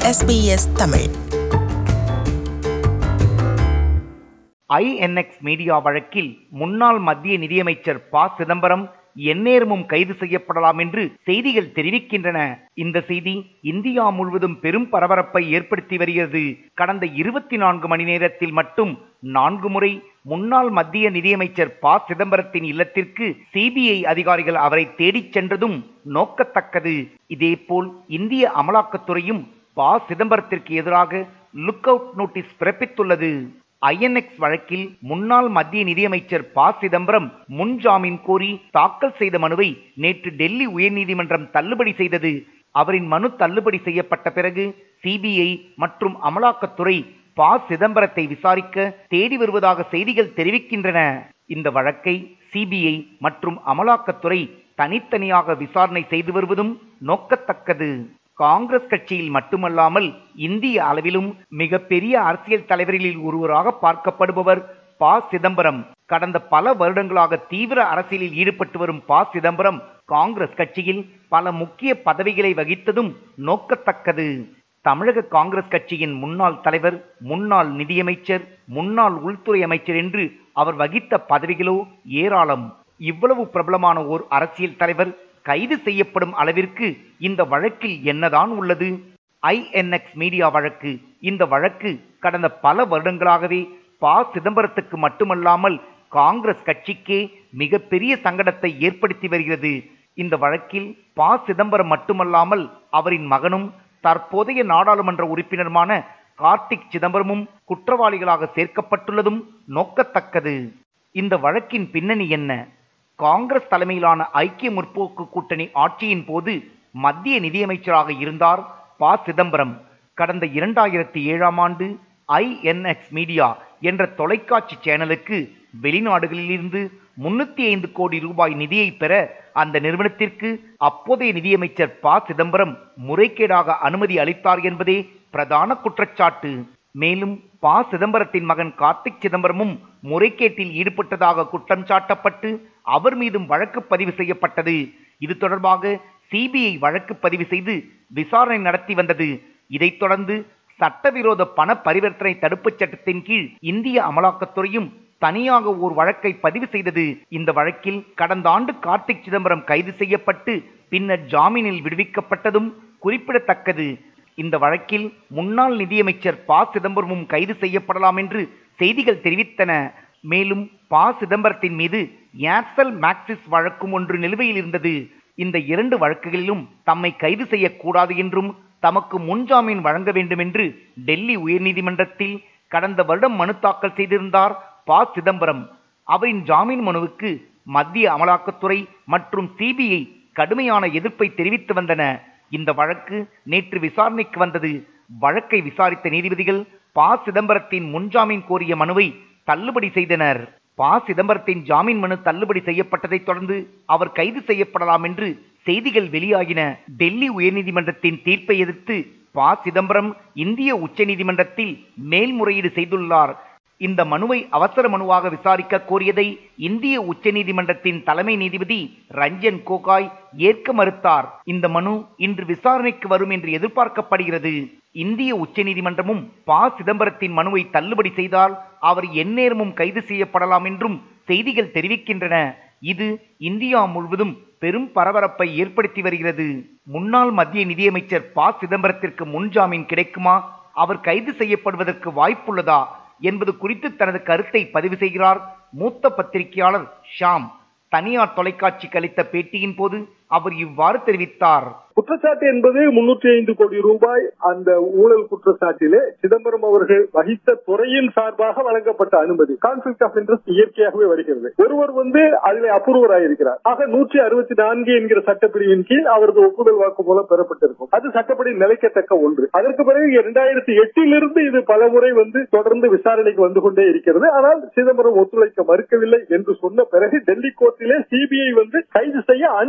SBS Tamil INX media வழக்கில் முன்னாள் மத்திய நிதியமைச்சர் ப சிதம்பரம் எந்நேரமும் கைது செய்யப்படலாம் என்று செய்திகள் தெரிவிக்கின்றன இந்த செய்தி இந்தியா முழுவதும் பெரும் பரபரப்பை ஏற்படுத்தி வருகிறது கடந்த இருபத்தி நான்கு மணி நேரத்தில் மட்டும் நான்கு முறை முன்னாள் மத்திய நிதியமைச்சர் ப சிதம்பரத்தின் இல்லத்திற்கு சிபிஐ அதிகாரிகள் அவரை தேடிச் சென்றதும் நோக்கத்தக்கது இதேபோல் இந்திய அமலாக்கத்துறையும் ப சிதம்பரத்திற்கு எதிராக லுக் அவுட் நோட்டீஸ் பிறப்பித்துள்ளது ஐஎன்எக்ஸ் வழக்கில் முன்னாள் மத்திய நிதியமைச்சர் ப சிதம்பரம் முன்ஜாமீன் கோரி தாக்கல் செய்த மனுவை நேற்று டெல்லி உயர்நீதிமன்றம் தள்ளுபடி செய்தது அவரின் மனு தள்ளுபடி செய்யப்பட்ட பிறகு சிபிஐ மற்றும் அமலாக்கத்துறை ப சிதம்பரத்தை விசாரிக்க தேடி வருவதாக செய்திகள் தெரிவிக்கின்றன இந்த வழக்கை சிபிஐ மற்றும் அமலாக்கத்துறை தனித்தனியாக விசாரணை செய்து வருவதும் நோக்கத்தக்கது காங்கிரஸ் கட்சியில் மட்டுமல்லாமல் இந்திய அளவிலும் மிகப்பெரிய அரசியல் தலைவர்களில் ஒருவராக பார்க்கப்படுபவர் ப சிதம்பரம் கடந்த பல வருடங்களாக தீவிர அரசியலில் ஈடுபட்டு வரும் ப சிதம்பரம் காங்கிரஸ் கட்சியில் பல முக்கிய பதவிகளை வகித்ததும் நோக்கத்தக்கது தமிழக காங்கிரஸ் கட்சியின் முன்னாள் தலைவர் முன்னாள் நிதியமைச்சர் முன்னாள் உள்துறை அமைச்சர் என்று அவர் வகித்த பதவிகளோ ஏராளம் இவ்வளவு பிரபலமான ஓர் அரசியல் தலைவர் கைது செய்யப்படும் அளவிற்கு இந்த வழக்கில் என்னதான் உள்ளது ஐஎன்எக்ஸ் மீடியா வழக்கு இந்த வழக்கு கடந்த பல வருடங்களாகவே ப சிதம்பரத்துக்கு மட்டுமல்லாமல் காங்கிரஸ் கட்சிக்கே மிகப்பெரிய சங்கடத்தை ஏற்படுத்தி வருகிறது இந்த வழக்கில் ப சிதம்பரம் மட்டுமல்லாமல் அவரின் மகனும் தற்போதைய நாடாளுமன்ற உறுப்பினருமான கார்த்திக் சிதம்பரமும் குற்றவாளிகளாக சேர்க்கப்பட்டுள்ளதும் நோக்கத்தக்கது இந்த வழக்கின் பின்னணி என்ன காங்கிரஸ் தலைமையிலான ஐக்கிய முற்போக்கு கூட்டணி ஆட்சியின் போது மத்திய நிதியமைச்சராக இருந்தார் ப சிதம்பரம் கடந்த இரண்டாயிரத்தி ஏழாம் ஆண்டு ஐஎன்எக்ஸ் மீடியா என்ற தொலைக்காட்சி சேனலுக்கு வெளிநாடுகளிலிருந்து முன்னூத்தி ஐந்து கோடி ரூபாய் நிதியை பெற அந்த நிறுவனத்திற்கு அப்போதைய நிதியமைச்சர் ப சிதம்பரம் முறைகேடாக அனுமதி அளித்தார் என்பதே பிரதான குற்றச்சாட்டு மேலும் ப சிதம்பரத்தின் மகன் கார்த்திக் சிதம்பரமும் முறைகேட்டில் ஈடுபட்டதாக குற்றம் சாட்டப்பட்டு அவர் மீதும் வழக்கு பதிவு செய்யப்பட்டது இது தொடர்பாக சிபிஐ வழக்கு பதிவு செய்து விசாரணை நடத்தி வந்தது இதைத் தொடர்ந்து சட்டவிரோத பண பரிவர்த்தனை தடுப்புச் சட்டத்தின் கீழ் இந்திய அமலாக்கத்துறையும் தனியாக ஓர் வழக்கை பதிவு செய்தது இந்த வழக்கில் கடந்த ஆண்டு கார்த்திக் சிதம்பரம் கைது செய்யப்பட்டு பின்னர் ஜாமீனில் விடுவிக்கப்பட்டதும் குறிப்பிடத்தக்கது இந்த வழக்கில் முன்னாள் நிதியமைச்சர் ப சிதம்பரமும் கைது செய்யப்படலாம் என்று செய்திகள் தெரிவித்தன மேலும் ப சிதம்பரத்தின் மீது ஏர்செல் மேக்சிஸ் வழக்கும் ஒன்று நிலுவையில் இருந்தது இந்த இரண்டு வழக்குகளிலும் தம்மை கைது செய்யக்கூடாது என்றும் தமக்கு முன்ஜாமீன் வழங்க வேண்டும் என்று டெல்லி உயர்நீதிமன்றத்தில் கடந்த வருடம் மனு தாக்கல் செய்திருந்தார் ப சிதம்பரம் அவரின் ஜாமீன் மனுவுக்கு மத்திய அமலாக்கத்துறை மற்றும் சிபிஐ கடுமையான எதிர்ப்பை தெரிவித்து வந்தன இந்த வழக்கு நேற்று விசாரணைக்கு வந்தது வழக்கை விசாரித்த நீதிபதிகள் ப சிதம்பரத்தின் முன்ஜாமீன் கோரிய மனுவை தள்ளுபடி செய்தனர் ப சிதம்பரத்தின் ஜாமீன் மனு தள்ளுபடி செய்யப்பட்டதைத் தொடர்ந்து அவர் கைது செய்யப்படலாம் என்று செய்திகள் வெளியாகின டெல்லி உயர்நீதிமன்றத்தின் தீர்ப்பை எதிர்த்து ப சிதம்பரம் இந்திய உச்சநீதிமன்றத்தில் மேல்முறையீடு செய்துள்ளார் இந்த மனுவை அவசர மனுவாக விசாரிக்க கோரியதை இந்திய உச்சநீதிமன்றத்தின் தலைமை நீதிபதி ரஞ்சன் கோகாய் ஏற்க மறுத்தார் இந்த மனு இன்று விசாரணைக்கு வரும் என்று எதிர்பார்க்கப்படுகிறது இந்திய உச்சநீதிமன்றமும் ப சிதம்பரத்தின் மனுவை தள்ளுபடி செய்தால் அவர் எந்நேரமும் கைது செய்யப்படலாம் என்றும் செய்திகள் தெரிவிக்கின்றன இது இந்தியா முழுவதும் பெரும் பரபரப்பை ஏற்படுத்தி வருகிறது முன்னாள் மத்திய நிதியமைச்சர் ப சிதம்பரத்திற்கு முன்ஜாமீன் கிடைக்குமா அவர் கைது செய்யப்படுவதற்கு வாய்ப்புள்ளதா என்பது குறித்து தனது கருத்தை பதிவு செய்கிறார் மூத்த பத்திரிகையாளர் ஷாம் தனியார் தொலைக்காட்சிக்கு அளித்த பேட்டியின் போது அவர் இவ்வாறு தெரிவித்தார் குற்றச்சாட்டு என்பது முன்னூற்றி ஐந்து கோடி ரூபாய் அந்த ஊழல் குற்றச்சாட்டிலே சிதம்பரம் அவர்கள் வகித்த துறையின் சார்பாக வழங்கப்பட்ட அனுமதி கான்ஃபிளிக் ஆஃப் இன்ட்ரெஸ்ட் இயற்கையாகவே வருகிறது ஒருவர் வந்து அதில் அப்ரூவர் இருக்கிறார் ஆக நூற்றி அறுபத்தி நான்கு என்கிற சட்டப்பிரிவின் கீழ் அவரது ஒப்புதல் வாக்கு மூலம் பெறப்பட்டிருக்கும் அது சட்டப்படி நிலைக்கத்தக்க ஒன்று அதற்கு பிறகு இரண்டாயிரத்தி எட்டிலிருந்து இது பல முறை வந்து தொடர்ந்து விசாரணைக்கு வந்து கொண்டே இருக்கிறது ஆனால் சிதம்பரம் ஒத்துழைக்க மறுக்கவில்லை என்று சொன்ன பிறகு டெல்லி கோர்ட்டிலே சிபிஐ வந்து கைது செய்ய அனுமதி கோருகிறது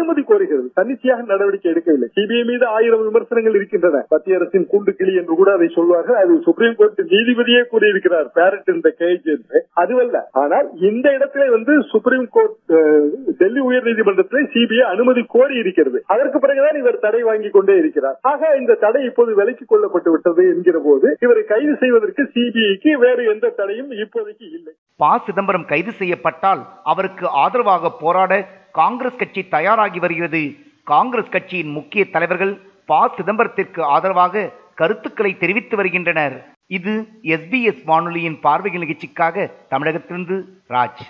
வருகிறது தன்னிச்சையாக நடவடிக்கை எடுக்கவில்லை சிபிஐ மீது ஆயிரம் விமர்சனங்கள் இருக்கின்றன மத்திய அரசின் கூண்டு கிளி என்று கூட அதை சொல்வார்கள் அது சுப்ரீம் கோர்ட் நீதிபதியே கூறியிருக்கிறார் பேரட் இந்த கேஜ் என்று அதுவல்ல ஆனால் இந்த இடத்திலே வந்து சுப்ரீம் கோர்ட் அஹ், டெல்லி உயர் நீதிமன்றத்திலே சிபிஐ அனுமதி கோரி இருக்கிறது அதற்கு பிறகுதான் இவர் தடை வாங்கி கொண்டே இருக்கிறார் ஆக இந்த தடை இப்போது விலக்கிக் கொள்ளப்பட்டு விட்டது என்கிற போது இவரை கைது செய்வதற்கு சிபிஐக்கு வேறு எந்த தடையும் இப்போதைக்கு இல்லை ப சிதம்பரம் கைது செய்யப்பட்டால் அவருக்கு ஆதரவாக போராட காங்கிரஸ் கட்சி தயாராகி வருகிறது காங்கிரஸ் கட்சியின் முக்கிய தலைவர்கள் ப சிதம்பரத்திற்கு ஆதரவாக கருத்துக்களை தெரிவித்து வருகின்றனர் இது எஸ்பிஎஸ் வானொலியின் பார்வைகள் நிகழ்ச்சிக்காக தமிழகத்திலிருந்து ராஜ்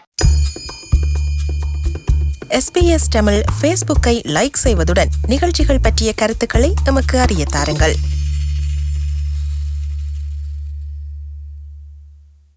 எஸ்பிஎஸ் தமிழ் ஃபேஸ்புக்கை லைக் செய்வதுடன் நிகழ்ச்சிகள் பற்றிய கருத்துக்களை எமக்கு அறிய தாருங்கள்